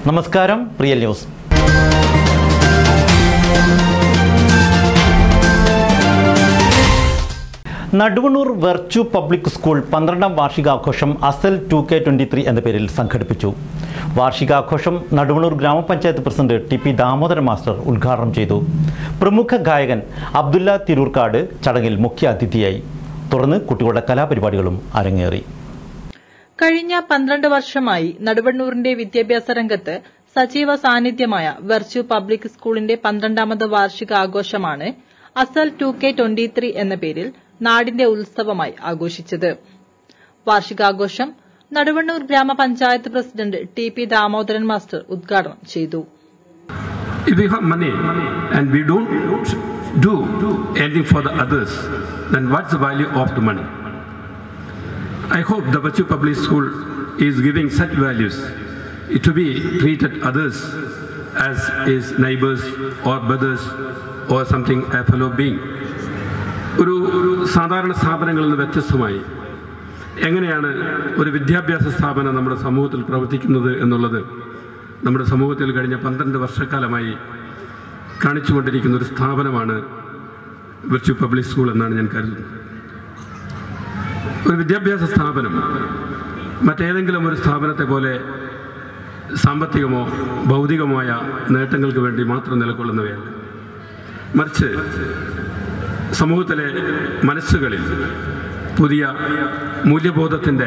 നമസ്കാരം real news Naduvannur virtue public school പന്ത്രണ്ടാം വാർഷികാഘോഷം അസൽ ടു കെ ട്വൻ്റി ത്രീ എന്ന പേരിൽ സംഘടിപ്പിച്ചു വാർഷികാഘോഷം Naduvannur grama panchayat president T P Damodaran master ഉദ്ഘാടനം ചെയ്തു പ്രമുഖ ഗായകൻ അബ്ദുല്ല തിരൂർക്കാട് ചടങ്ങിൽ മുഖ്യ അതിഥിയായി തുടർന്ന് കുട്ടികളുടെ കലാപരിപാടികളും അരങ്ങേറി കഴിഞ്ഞ പന്ത്രണ്ട് വർഷമായി നടുവണ്ണൂരിന്റെ വിദ്യാഭ്യാസ രംഗത്ത് സജീവ സാന്നിധ്യമായ വെർച്യു പബ്ലിക് സ്കൂളിന്റെ പന്ത്രണ്ടാമത് വാർഷികാഘോഷമാണ് അസൽ ടു കെ ട്വന്റി ത്രീ എന്ന പേരിൽ നാടിന്റെ ഉത്സവമായി ആഘോഷിച്ചത് വാർഷികാഘോഷം Naduvannur grama panchayat president T P Damodaran master ഉദ്ഘാടനം ചെയ്തു If we have money and we don't do anything for the others, then what's the value of the money? I hope the Bachu Public School is giving such values to be treated others as his neighbors or brothers or something a fellow being. ഒരു ഒരു സാധാരണ സ്ഥാപനങ്ങളിൽ നിന്ന് വ്യത്യസ്തമായി എങ്ങനെയാണ് ഒരു വിദ്യാഭ്യാസ സ്ഥാപനം നമ്മുടെ സമൂഹത്തിൽ പ്രവർത്തിക്കുന്നത് എന്നുള്ളത് നമ്മുടെ സമൂഹത്തിൽ കഴിഞ്ഞ പന്ത്രണ്ട് വർഷക്കാലമായി കാണിച്ചുകൊണ്ടിരിക്കുന്ന ഒരു സ്ഥാപനമാണ് വിർച്വൽ പബ്ലിക് സ്കൂൾ എന്നാണ് ഞാൻ കരുതുന്നത് ഒരു വിദ്യാഭ്യാസ സ്ഥാപനം മറ്റേതെങ്കിലും ഒരു സ്ഥാപനത്തെ പോലെ സാമ്പത്തികമോ ഭൗതികമായ നേട്ടങ്ങൾക്ക് വേണ്ടി മാത്രം നിലകൊള്ളുന്നവയല്ല മറിച്ച് സമൂഹത്തിലെ മനസ്സുകളിൽ പുതിയ മൂല്യബോധത്തിൻ്റെ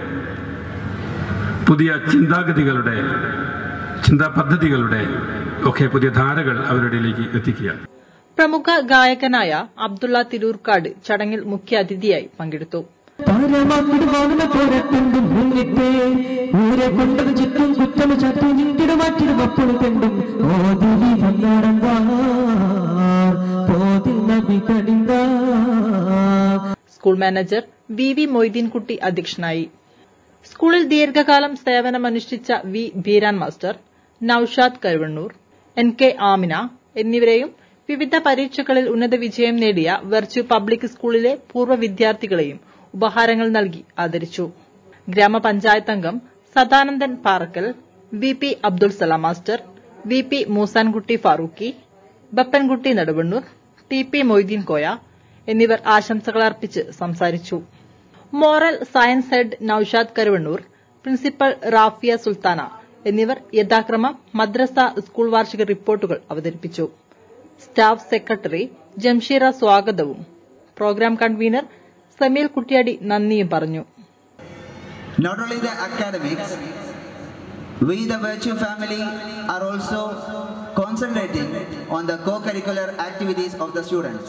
പുതിയ ചിന്താഗതികളുടെ ചിന്താ പദ്ധതികളുടെ ഒക്കെ പുതിയ ധാരകൾ അവരുടെ ഇടയിലേക്ക് എത്തിക്കുക പ്രമുഖ ഗായകനായ അബ്ദുള്ള തിരൂർക്കാട് ചടങ്ങിൽ മുഖ്യ അതിഥിയായി പങ്കെടുത്തു താരമാക്കിട് വാങ്ങുന്ന പോരട്ടുണ്ടും മുന്നിട്ടേ ഊരെ കൊണ്ടത് ചുറ്റും കുറ്റം ചാറ്റി നിന്നിട മാറ്റിടും അപ്പോഴും കണ്ടും ഓതിരി വന്നടങ്കാർ പോതിൽ നബി കണിന്താ school manager V V Moideenkutty അധ്യക്ഷനായി സ്കൂളിൽ ദീർഘകാലം സേവനമനുഷ്ഠിച്ച V Beeran master Noushad Karuvannur N K Amina എന്നിവരെയും വിവിധ പരീക്ഷകളിൽ ഉന്നത വിജയം നേടിയ വെർച്വ പബ്ലിക് സ്കൂളിലെ പൂർവ്വ വിദ്യാർത്ഥികളെയും ഉപഹാരങ്ങൾ നൽകി ആദരിച്ചു ഗ്രാമപഞ്ചായത്ത് അംഗം Sadanandan Parakkal V P Abdul Salam master V P Moosankutty Farooqi Bappankutty Naduvannur T P Moideen Koya എന്നിവർ ആശംസകൾ അർപ്പിച്ച് സംസാരിച്ചു moral science head Noushad Karuvannur principal Rafiya Sultana എന്നിവർ യഥാക്രമം മദ്രസ സ്കൂൾ വാർഷിക റിപ്പോർട്ടുകൾ അവതരിപ്പിച്ചു സ്റ്റാഫ് സെക്രട്ടറി ജംഷീറ സ്വാഗതവും പ്രോഗ്രാം കൺവീനർ സമീൽ കുട്ടിയാടി നന്ദിയും പറഞ്ഞു Not only the academics, we the Virtue family are also concentrating on the co-curricular activities of the students.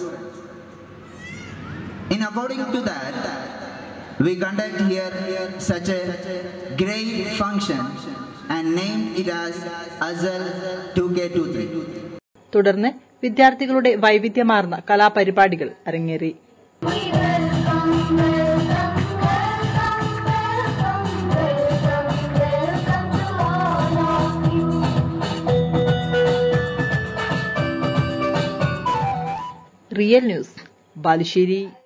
In according to that, we conduct here such a great function and named it as Azal 2K23. തുടർന്ന് വിദ്യാർത്ഥികളുടെ വൈവിധ്യമാർന്ന കലാപരിപാടികൾ അരങ്ങേറി real news Balussery